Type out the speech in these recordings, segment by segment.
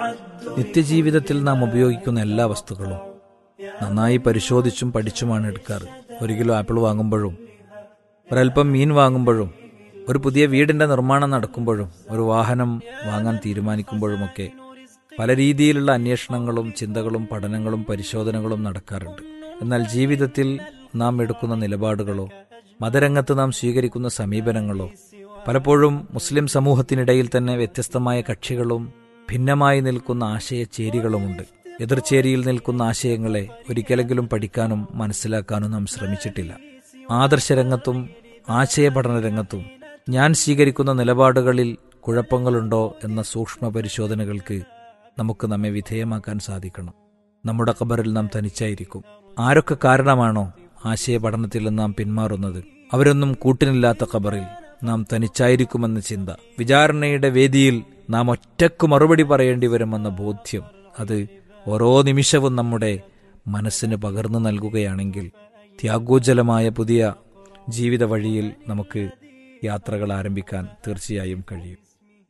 നിത്യജീവിതത്തിൽ നാം ഉപയോഗിക്കുന്ന എല്ലാ വസ്തുക്കളും നന്നായി പരിശോധിച്ചും പഠിച്ചുമാണ് എടുക്കാറ് ഒരു കിലോ ആപ്പിൾ വാങ്ങുമ്പോഴും ഒരൽപ്പം മീൻ വാങ്ങുമ്പോഴും ഒരു പുതിയ വീടിന്റെ നിർമ്മാണം നടക്കുമ്പോഴും ഒരു വാഹനം വാങ്ങാൻ തീരുമാനിക്കുമ്പോഴുമൊക്കെ പല രീതിയിലുള്ള അന്വേഷണങ്ങളും ചിന്തകളും പഠനങ്ങളും പരിശോധനകളും നടക്കാറുണ്ട് എന്നാൽ ജീവിതത്തിൽ നാം എടുക്കുന്ന നിലപാടുകളോ മതരംഗത്ത് നാം സ്വീകരിക്കുന്ന സമീപനങ്ങളോ പലപ്പോഴും മുസ്ലിം സമൂഹത്തിനിടയിൽ തന്നെ വ്യത്യസ്തമായ കക്ഷികളും ഭിന്നമായി നിൽക്കുന്ന ആശയചേരികളുമുണ്ട് എതിർചേരിയിൽ നിൽക്കുന്ന ആശയങ്ങളെ ഒരിക്കലെങ്കിലും പഠിക്കാനും മനസ്സിലാക്കാനും നാം ശ്രമിച്ചിട്ടില്ല ആദർശരംഗത്തും ആശയപഠന രംഗത്തും ഞാൻ സ്വീകരിക്കുന്ന നിലപാടുകളിൽ കുഴപ്പങ്ങളുണ്ടോ എന്ന സൂക്ഷ്മ പരിശോധനകൾക്ക് നമുക്ക് നമ്മെ വിധേയമാക്കാൻ സാധിക്കണം നമ്മുടെ ഖബറിൽ നാം തനിച്ചായിരിക്കും ആരൊക്കെ കാരണമാണോ ആശയപഠനത്തിൽ നാം പിന്മാറുന്നത് അവരൊന്നും കൂട്ടിനില്ലാത്ത ഖബറിൽ നാം തനിച്ചായിരിക്കുമെന്ന ചിന്ത വിചാരണയുടെ വേദിയിൽ നാം ഒറ്റക്ക് മറുപടി പറയേണ്ടി വരുമെന്ന ബോധ്യം അത് ഓരോ നിമിഷവും നമ്മുടെ മനസ്സിന് പകർന്നു നൽകുകയാണെങ്കിൽ ത്യാഗോജ്ജലമായ പുതിയ ജീവിത വഴിയിൽ നമുക്ക് യാത്രകൾ ആരംഭിക്കാൻ തീർച്ചയായും കഴിയും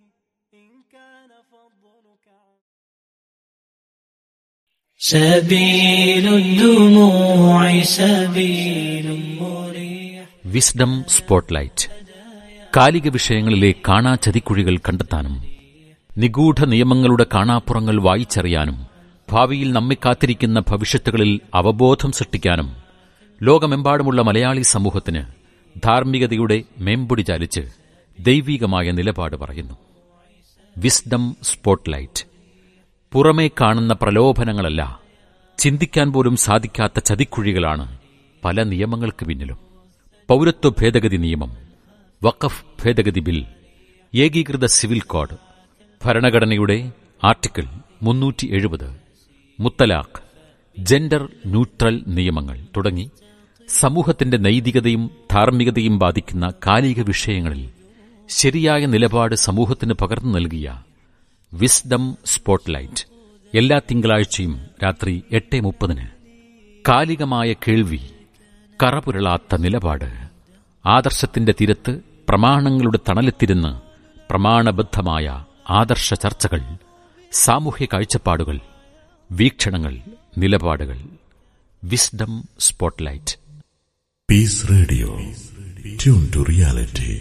سبيل الدموع سبيل مريح വിസ്ഡം സ്പോട്ട്ലൈറ്റ് കാലിക വിഷയങ്ങളിലെ കാണാ ചതിക്കുഴികൾ കണ്ടെത്താനും നിഗൂഢ നിയമങ്ങളുടെ കാണാപ്പുറങ്ങൾ വായിച്ചറിയാനും ഭാവിയിൽ നമ്മെ കാത്തിരിക്കുന്ന ഭവിഷ്യത്തുകളിൽ അവബോധം സൃഷ്ടിക്കാനും ലോകമെമ്പാടുമുള്ള മലയാളി സമൂഹത്തിന് ധാർമ്മികതയുടെ മേമ്പൊടി ചാലിച്ച് ദൈവീകമായ നിലപാട് പറയുന്നു വിസ്ഡം സ്പോട്ട്ലൈറ്റ് പുറമേ കാണുന്ന പ്രലോഭനങ്ങളല്ല ചിന്തിക്കാൻ പോലും സാധിക്കാത്ത ചതിക്കുഴികളാണ് പല നിയമങ്ങൾക്ക് പിന്നിലും പൗരത്വ ഭേദഗതി നിയമം വഖഫ് ഭേദഗതി ബിൽ ഏകീകൃത സിവിൽ കോഡ് ഭരണഘടനയുടെ ആർട്ടിക്കിൾ മുന്നൂറ്റി എഴുപത് മുത്തലാഖ് ജെൻഡർ ന്യൂട്രൽ നിയമങ്ങൾ തുടങ്ങി സമൂഹത്തിന്റെ നൈതികതയും ധാർമ്മികതയും ബാധിക്കുന്ന കാലിക വിഷയങ്ങളിൽ ശരിയായ നിലപാട് സമൂഹത്തിന് പകർന്നു നൽകിയ വിസ്ഡം സ്പോട്ട്ലൈറ്റ് എല്ലാ തിങ്കളാഴ്ചയും രാത്രി എട്ട് മുപ്പതിന് കാലികമായ കേൾവി കറപുരളാത്ത നിലപാട് ആദർശത്തിന്റെ തിരത്ത് പ്രമാണങ്ങളുടെ തണലെത്തിരുന്ന് പ്രമാണബദ്ധമായ ആദർശ ചർച്ചകൾ സാമൂഹ്യ കാഴ്ചപ്പാടുകൾ വീക്ഷണങ്ങൾ നിലപാടുകൾ wisdom spotlight Peace Radio. Tune to reality.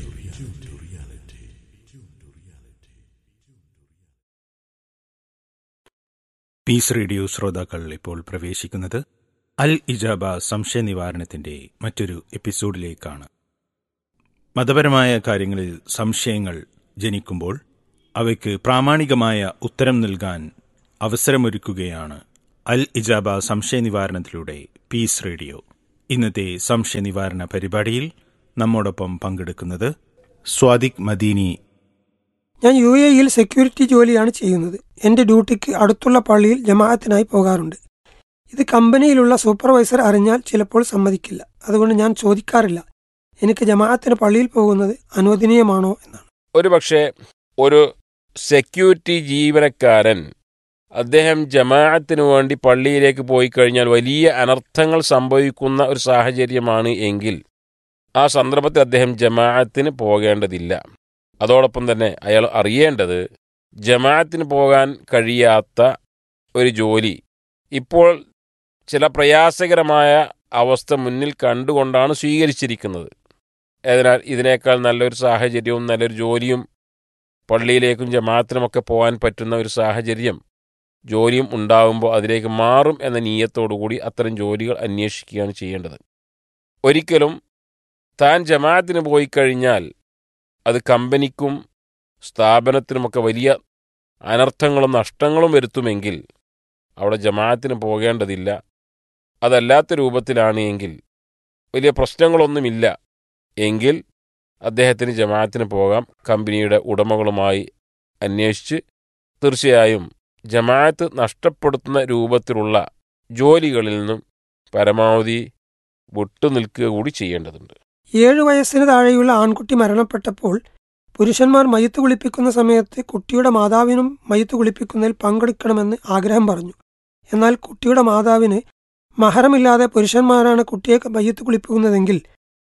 Peace radio ശ്രോതാക്കൾ ഇപ്പോൾ പ്രവേശിക്കുന്നത് അൽ ഇജാബ സംശയ നിവാരണത്തിന്റെ മറ്റൊരു എപ്പിസോഡിലേക്കാണ് മതപരമായ കാര്യങ്ങളിൽ സംശയങ്ങൾ ജനിക്കുമ്പോൾ അവയ്ക്ക് പ്രാമാണികമായ ഉത്തരം നൽകാൻ അവസരമൊരുക്കുകയാണ് അൽ ഇജാബ സംശയ നിവാരണത്തിലൂടെ പീസ് റേഡിയോ ഇന്നത്തെ സംശയ നിവാരണ പരിപാടിയിൽ നമ്മോടൊപ്പം പങ്കെടുക്കുന്നത് സ്വാദിഖ് മദീനി ഞാൻ യു എയിൽ സെക്യൂരിറ്റി ജോലിയാണ് ചെയ്യുന്നത് എന്റെ ഡ്യൂട്ടിക്ക് അടുത്തുള്ള പള്ളിയിൽ ജമാഅത്തിനായി പോകാറുണ്ട് ഇത് കമ്പനിയിലുള്ള സൂപ്പർവൈസർ അറിഞ്ഞാൽ ചിലപ്പോൾ സമ്മതിക്കില്ല അതുകൊണ്ട് ഞാൻ ചോദിക്കാറില്ല എനിക്ക് ജമാഅത്തിന് പള്ളിയിൽ പോകുന്നത് അനുവദനീയമാണോ എന്നാണ് ഒരു പക്ഷേ ഒരു സെക്യൂരിറ്റി ജീവനക്കാരൻ അദ്ദേഹം ജമാഅത്തിന് വേണ്ടി പള്ളിയിലേക്ക് പോയി കഴിഞ്ഞാൽ വലിയ അനർത്ഥങ്ങൾ സംഭവിക്കുന്ന ഒരു സാഹചര്യമാണ് എങ്കിൽ ആ സന്ദർഭത്തിൽ അദ്ദേഹം ജമാഅത്തിന് പോകേണ്ടതില്ല അതോടൊപ്പം തന്നെ അയാൾ അറിയേണ്ടത് ജമാഅത്തിന് പോകാൻ കഴിയാത്ത ഒരു ജോലി ഇപ്പോൾ ചില പ്രയാസകരമായ അവസ്ഥ മുന്നിൽ കണ്ടുകൊണ്ടാണ് സ്വീകരിച്ചിരിക്കുന്നത് അതിനാൽ ഇതിനേക്കാൾ നല്ലൊരു സാഹചര്യവും നല്ലൊരു ജോലിയും പള്ളിയിലേക്കും ജമാഅത്തിനുമൊക്കെ പോകാൻ പറ്റുന്ന ഒരു സാഹചര്യം ജോലിയും ഉണ്ടാകുമ്പോൾ അതിലേക്ക് മാറും എന്ന നീയത്തോടുകൂടി അത്തരം ജോലികൾ അന്വേഷിക്കുകയാണ് ചെയ്യേണ്ടത് ഒരിക്കലും താൻ ജമാഅത്തിന് പോയി കഴിഞ്ഞാൽ അത് കമ്പനിക്കും സ്ഥാപനത്തിനുമൊക്കെ വലിയ അനർത്ഥങ്ങളും നഷ്ടങ്ങളും വരുത്തുമെങ്കിൽ അവിടെ ജമാഅത്തിന് പോകേണ്ടതില്ല അതല്ലാത്ത രൂപത്തിലാണ് എങ്കിൽ വലിയ പ്രശ്നങ്ങളൊന്നുമില്ല എങ്കിൽ അദ്ദേഹത്തിന് ജമാഅത്തിന് പോകാം കമ്പനിയുടെ ഉടമകളുമായി അന്വേഷിച്ച് തീർച്ചയായും ജമാഅത്ത് നഷ്ടപ്പെടുത്തുന്ന രൂപത്തിലുള്ള ജോലികളിൽ നിന്നും പരമാവധി വിട്ടുനിൽക്കുക കൂടി ചെയ്യേണ്ടതുണ്ട് ഏഴു വയസ്സിന് താഴെയുള്ള ആൺകുട്ടി മരണപ്പെട്ടപ്പോൾ പുരുഷന്മാർ മയ്യത്ത് കുളിപ്പിക്കുന്ന സമയത്ത് കുട്ടിയുടെ മാതാവിനും മയ്യത്ത് കുളിപ്പിക്കുന്നതിൽ പങ്കെടുക്കണമെന്ന് ആഗ്രഹം പറഞ്ഞു എന്നാൽ കുട്ടിയുടെ മാതാവിന് മഹറമില്ലാതെ പുരുഷന്മാരാണ് കുട്ടിയെ മയ്യത്ത് കുളിപ്പിക്കുന്നതെങ്കിൽ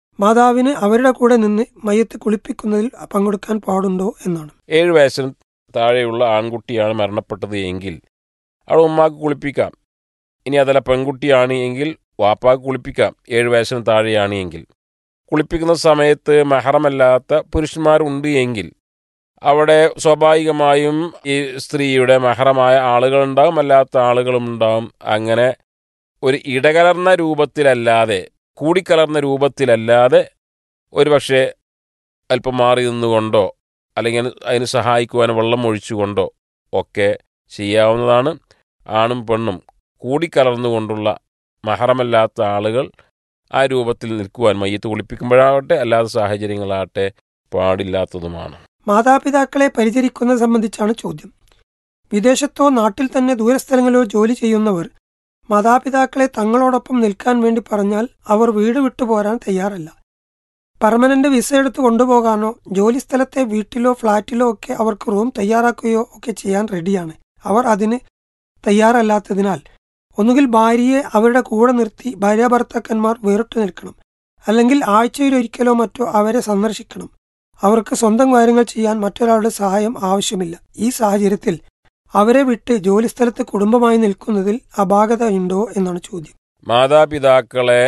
മാതാവിന് അവരുടെ കൂടെ നിന്ന് മയ്യത്ത് കുളിപ്പിക്കുന്നതിൽ പങ്കെടുക്കാൻ പാടുണ്ടോ എന്നാണ് ഏഴ് വയസ്സിന് താഴെയുള്ള ആൺകുട്ടിയാണ് മരണപ്പെട്ടത് എങ്കിൽ അവിടെ ഉമ്മാക്ക് കുളിപ്പിക്കാം ഇനി അതല്ല പെൺകുട്ടിയാണ് എങ്കിൽ വാപ്പാക്ക് കുളിപ്പിക്കാം ഏഴ് വയസ്സിന് താഴെയാണ് എങ്കിൽ കുളിപ്പിക്കുന്ന സമയത്ത് മഹറമല്ലാത്ത പുരുഷന്മാരുണ്ട് എങ്കിൽ അവിടെ സ്വാഭാവികമായും ഈ സ്ത്രീയുടെ മഹറമായ ആളുകളുണ്ടാകും അല്ലാത്ത ആളുകളും ഉണ്ടാകും അങ്ങനെ ഒരു ഇടകലർന്ന രൂപത്തിലല്ലാതെ കൂടിക്കലർന്ന രൂപത്തിലല്ലാതെ ഒരുപക്ഷെ അല്പം മാറി നിന്നുകൊണ്ടോ അല്ലെങ്കിൽ അതിന് സഹായിക്കുവാൻ വെള്ളം ഒഴിച്ചുകൊണ്ടോ ഒക്കെ ചെയ്യാവുന്നതാണ് ആണും പെണ്ണും കൂടിക്കലർന്നുകൊണ്ടുള്ള മഹറമല്ലാത്ത ആളുകൾ ആ രൂപത്തിൽ നിൽക്കുവാൻ മയ്യത്ത് കുളിപ്പിക്കുമ്പോഴാവട്ടെ അല്ലാത്ത സാഹചര്യങ്ങളാകട്ടെ പാടില്ലാത്തതുമാണ് മാതാപിതാക്കളെ പരിചരിക്കുന്നത് സംബന്ധിച്ചാണ് ചോദ്യം വിദേശത്തോ നാട്ടിൽ തന്നെ ദൂരസ്ഥലങ്ങളിലോ ജോലി ചെയ്യുന്നവർ മാതാപിതാക്കളെ തങ്ങളോടൊപ്പം നിൽക്കാൻ വേണ്ടി പറഞ്ഞാൽ അവർ വീട് വിട്ടു പോരാൻ തയ്യാറല്ല പെർമനന്റ് വിസ എടുത്ത് കൊണ്ടുപോകാനോ ജോലി സ്ഥലത്തെ വീട്ടിലോ ഫ്ളാറ്റിലോ ഒക്കെ അവർക്ക് റൂം തയ്യാറാക്കുകയോ ഒക്കെ ചെയ്യാൻ റെഡിയാണ് അവർ അതിന് തയ്യാറല്ലാത്തതിനാൽ ഒന്നുകിൽ ഭാര്യയെ അവരുടെ കൂടെ നിർത്തി ഭാര്യാഭർത്താക്കന്മാർ വേറിട്ടു നിൽക്കണം അല്ലെങ്കിൽ ആഴ്ചയിലൊരിക്കലോ മറ്റോ അവരെ സന്ദർശിക്കണം അവർക്ക് സ്വന്തം കാര്യങ്ങൾ ചെയ്യാൻ മറ്റൊരാളുടെ സഹായം ആവശ്യമില്ല ഈ സാഹചര്യത്തിൽ അവരെ വിട്ട് ജോലിസ്ഥലത്ത് കുടുംബമായി നിൽക്കുന്നതിൽ അപാകത ഉണ്ടോ എന്നാണ് ചോദ്യം മാതാപിതാക്കളെ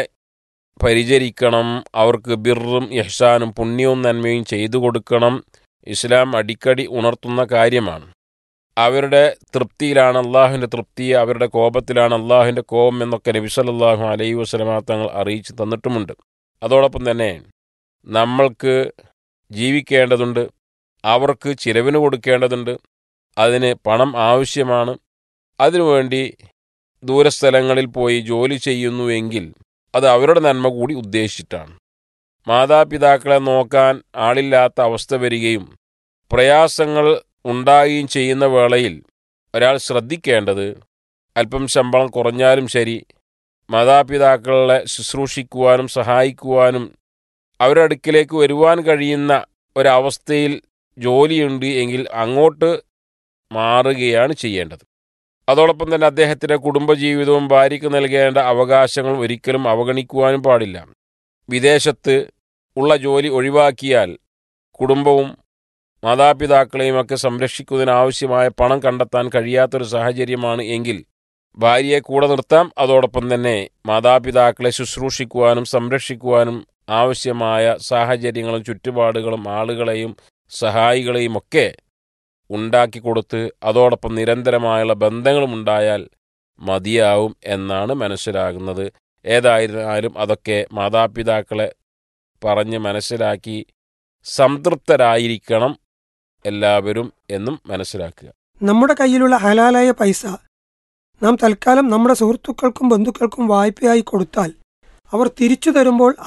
പരിചരിക്കണം അവർക്ക് ബിറും ഇഹ്സാനും പുണ്യവും നന്മയും ചെയ്തു കൊടുക്കണം ഇസ്ലാം അടിക്കടി ഉണർത്തുന്ന കാര്യമാണ് അവരുടെ തൃപ്തിയിലാണ് അള്ളാഹുവിൻ്റെ തൃപ്തി അവരുടെ കോപത്തിലാണ് അള്ളാഹുവിൻ്റെ കോപം എന്നൊക്കെ നബി സല്ലല്ലാഹു അലൈഹി വസല്ലമ തങ്ങൾ അറിയിച്ചു തന്നിട്ടുമുണ്ട് അതോടൊപ്പം തന്നെ നമ്മൾക്ക് ജീവിക്കേണ്ടതുണ്ട് അവർക്ക് ചിലവിന് കൊടുക്കേണ്ടതുണ്ട് അതിന് പണം ആവശ്യമാണ് അതിനുവേണ്ടി ദൂരസ്ഥലങ്ങളിൽ പോയി ജോലി ചെയ്യുന്നുവെങ്കിൽ അത് അവരുടെ നന്മ കൂടി ഉദ്ദേശിച്ചിട്ടാണ് മാതാപിതാക്കളെ നോക്കാൻ ആളില്ലാത്ത അവസ്ഥ വരികയും പ്രയാസങ്ങൾ ഉണ്ടാകുകയും ചെയ്യുന്ന വേളയിൽ ഒരാൾ ശ്രദ്ധിക്കേണ്ടത് അല്പം ശമ്പളം കുറഞ്ഞാലും ശരി മാതാപിതാക്കളെ ശുശ്രൂഷിക്കുവാനും സഹായിക്കുവാനും അവരുടെ അടുക്കിലേക്ക് വരുവാൻ കഴിയുന്ന ഒരവസ്ഥയിൽ ജോലിയുണ്ട് എങ്കിൽ അങ്ങോട്ട് മാറുകയാണ് ചെയ്യേണ്ടത് അതോടൊപ്പം തന്നെ അദ്ദേഹത്തിൻ്റെ കുടുംബജീവിതവും ഭാര്യയ്ക്ക് നൽകേണ്ട അവകാശങ്ങൾ ഒരിക്കലും അവഗണിക്കുവാനും പാടില്ല വിദേശത്ത് ഉള്ള ജോലി ഒഴിവാക്കിയാൽ കുടുംബവും മാതാപിതാക്കളെയുമൊക്കെ സംരക്ഷിക്കുന്നതിനാവശ്യമായ പണം കണ്ടെത്താൻ കഴിയാത്തൊരു സാഹചര്യമാണ് എങ്കിൽ ഭാര്യയെ കൂടെ നിർത്താം അതോടൊപ്പം തന്നെ മാതാപിതാക്കളെ ശുശ്രൂഷിക്കുവാനും സംരക്ഷിക്കുവാനും ആവശ്യമായ സാഹചര്യങ്ങളും ചുറ്റുപാടുകളും ആളുകളെയും സഹായികളെയും ഒക്കെ ഉണ്ടാക്കി കൊടുത്ത് അതോടൊപ്പം നിരന്തരമായുള്ള ബന്ധങ്ങളും ഉണ്ടായാൽ മതിയാവും എന്നാണ് മനസ്സിലാകുന്നത് ഏതായിരുന്നാലും അതൊക്കെ മാതാപിതാക്കളെ പറഞ്ഞ് മനസ്സിലാക്കി സംതൃപ്തരായിരിക്കണം എല്ലാവരും എന്നും മനസ്സിലാക്കുക നമ്മുടെ കയ്യിലുള്ള ഹലാലായ പൈസ നാം തൽക്കാലം നമ്മുടെ സുഹൃത്തുക്കൾക്കും ബന്ധുക്കൾക്കും വായ്പയായി കൊടുത്താൽ അവർ തിരിച്ചു തരുമ്പോൾ